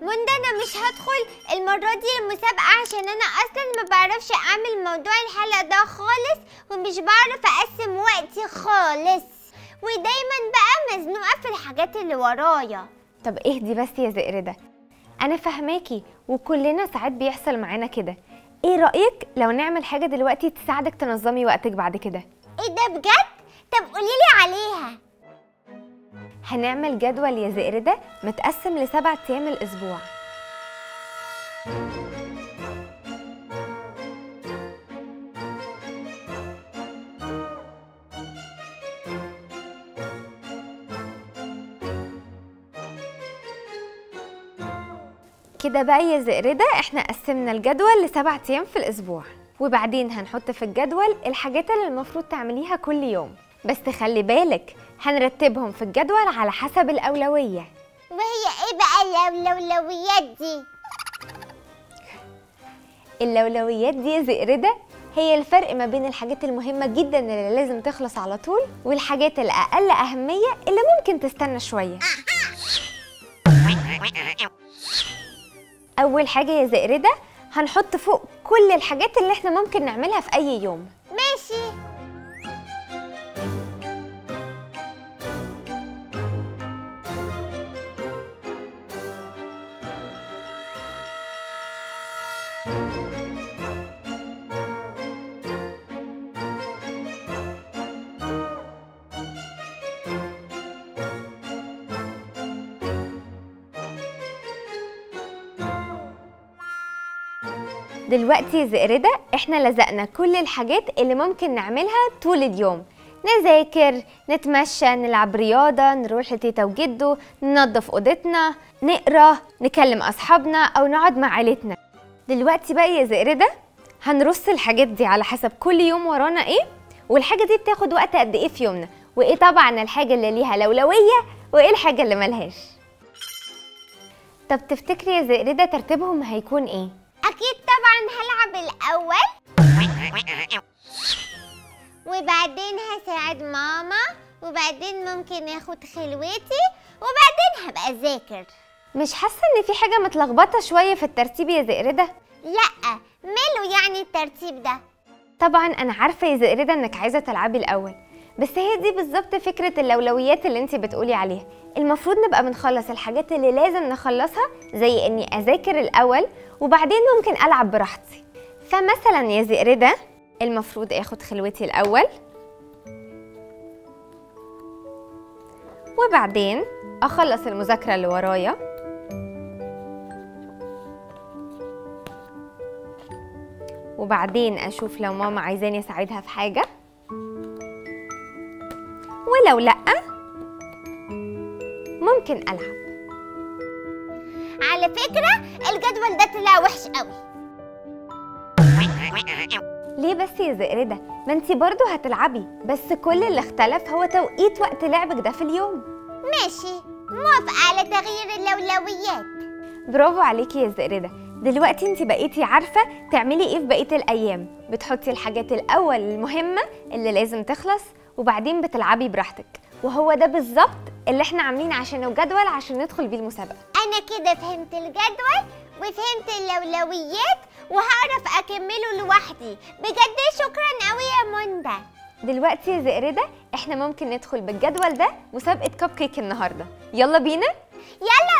منى انا مش هدخل المره دي المسابقه عشان انا اصلا ما بعرفش اعمل موضوع الحلقه ده خالص ومش بعرف اقسم وقتي خالص ودايما بقى مزنوقه في الحاجات اللي ورايا طب اهدي بس يا زئردة انا فهماكي وكلنا ساعات بيحصل معانا كده ايه رأيك لو نعمل حاجة دلوقتي تساعدك تنظمي وقتك بعد كده ايه ده بجد طب قوليلي عليها هنعمل جدول يا زئردة متقسم لسبع ايام الاسبوع كده بقى يا زئردة احنا قسمنا الجدول لسبع ايام في الاسبوع وبعدين هنحط في الجدول الحاجات اللي المفروض تعمليها كل يوم بس خلي بالك هنرتبهم في الجدول على حسب الأولوية وهي ايه بقى الاولويات دي الأولويات دي يا زئردة هي الفرق ما بين الحاجات المهمة جدا اللي لازم تخلص على طول والحاجات الأقل أهمية اللي ممكن تستنى شوية أول حاجة يا زئردة هنحط فوق كل الحاجات اللي احنا ممكن نعملها في أي يوم ماشي دلوقتي يا زئردة احنا لزقنا كل الحاجات اللي ممكن نعملها طول اليوم نذاكر نتمشى نلعب رياضة نروح لتيتا وجدو ننظف أوضتنا نقرا نكلم أصحابنا أو نقعد مع عيلتنا دلوقتي بقى يا زئردة هنرص الحاجات دي على حسب كل يوم ورانا ايه والحاجة دي بتاخد وقت قد ايه في يومنا وايه طبعا الحاجة اللي ليها الأولوية وايه الحاجة اللي ملهاش طب تفتكري يا زئردة ترتيبهم هيكون ايه؟ اكيد طبعا هلعب الاول وبعدين هساعد ماما وبعدين ممكن اخد خلوتي وبعدين هبقى اذاكر مش حاسة ان في حاجة متلخبطة شوية في الترتيب يا زئردة؟ لا ماله يعني الترتيب ده طبعا انا عارفة يا زئردة انك عايزة تلعبي الاول بس هي دي بالظبط فكرة الأولويات اللي انت بتقولي عليها المفروض نبقى بنخلص الحاجات اللي لازم نخلصها زي اني اذاكر الاول وبعدين ممكن العب براحتي فمثلا يا زئردة المفروض اخد خلوتي الاول وبعدين اخلص المذاكرة اللي ورايا وبعدين اشوف لو ماما عايزاني اساعدها في حاجة ولو لأ ممكن ألعب على فكرة الجدول ده طلع وحش قوي ليه بس يا زئردة؟ ما انتي برضو هتلعبي بس كل اللي اختلف هو توقيت وقت لعبك ده في اليوم ماشي موافقة على تغيير الأولويات برافو عليكي يا زئردة دلوقتي انتي بقيتي عارفة تعملي ايه في بقية الأيام بتحطي الحاجات الأول المهمة اللي لازم تخلص وبعدين بتلعبي براحتك وهو ده بالظبط اللي احنا عاملين عشانه جدول عشان ندخل بيه المسابقة أنا كده فهمت الجدول وفهمت الأولويات وهعرف أكمله لوحدي بجد شكرا قوي يا منى دلوقتي يا زئردة احنا ممكن ندخل بالجدول ده مسابقة كب كيك النهاردة يلا بينا يلا